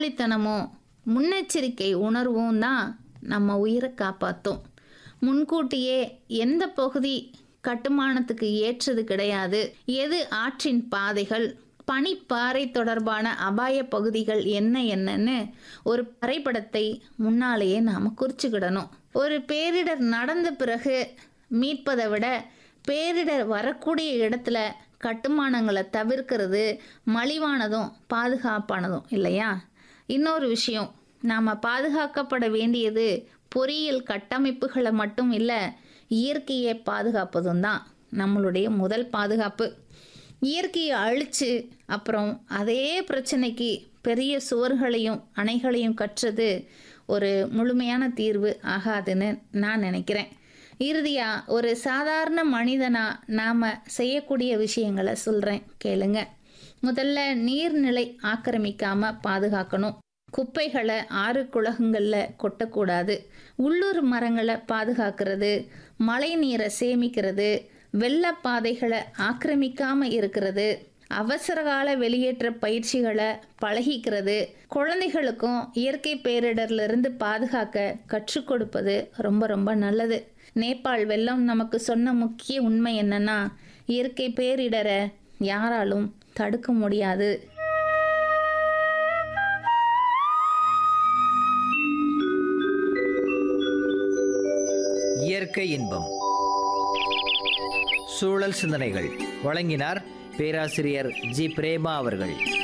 புத்திசாலித்தனமும் முன்னெச்சரிக்கை உணர்வும் தான் நம்ம உயிரை காப்பாற்றும் முன்கூட்டியே எந்த பகுதி கட்டுமானத்துக்கு ஏற்றது கிடையாது எது ஆற்றின் பாதைகள் பனிப்பாறை தொடர்பான அபாய பகுதிகள் என்ன என்னன்னு ஒரு வரைபடத்தை முன்னாலேயே நாம் குறிச்சுக்கிடணும் ஒரு பேரிடர் நடந்த பிறகு மீட்பதை விட பேரிடர் வரக்கூடிய இடத்துல கட்டுமானங்களை தவிர்க்கிறது மலிவானதும் பாதுகாப்பானதும் இல்லையா இன்னொரு விஷயம் நாம் பாதுகாக்கப்பட வேண்டியது பொறியியல் கட்டமைப்புகளை மட்டும் இல்லை இயற்கையை பாதுகாப்பதும் தான் நம்மளுடைய முதல் பாதுகாப்பு இயற்கையை அழித்து அப்புறம் அதே பிரச்சனைக்கு பெரிய சுவர்களையும் அணைகளையும் கட்டுறது ஒரு முழுமையான தீர்வு ஆகாதுன்னு நான் நினைக்கிறேன் இறுதியாக ஒரு சாதாரண மனிதனாக நாம் செய்யக்கூடிய விஷயங்களை சொல்கிறேன் கேளுங்க முதல்ல நீர்நிலை ஆக்கிரமிக்காமல் பாதுகாக்கணும் குப்பைகளை ஆறு குளகங்களில் கொட்டக்கூடாது உள்ளூர் மரங்களை பாதுகாக்கிறது மழை நீரை சேமிக்கிறது வெள்ளப்பாதைகளை ஆக்கிரமிக்காம இருக்கிறது அவசரகால வெளியேற்ற பயிற்சிகளை பழகிக்கிறது குழந்தைகளுக்கும் இயற்கை பேரிடர்ல இருந்து பாதுகாக்க கற்றுக் கொடுப்பது ரொம்ப ரொம்ப நல்லது நேபாள் வெள்ளம் நமக்கு சொன்ன முக்கிய உண்மை என்னன்னா இயற்கை பேரிடரை யாராலும் தடுக்க முடியாது இயற்கை இன்பம் சூழல் சிந்தனைகள் வழங்கினார் பேராசிரியர் ஜி பிரேமா அவர்கள்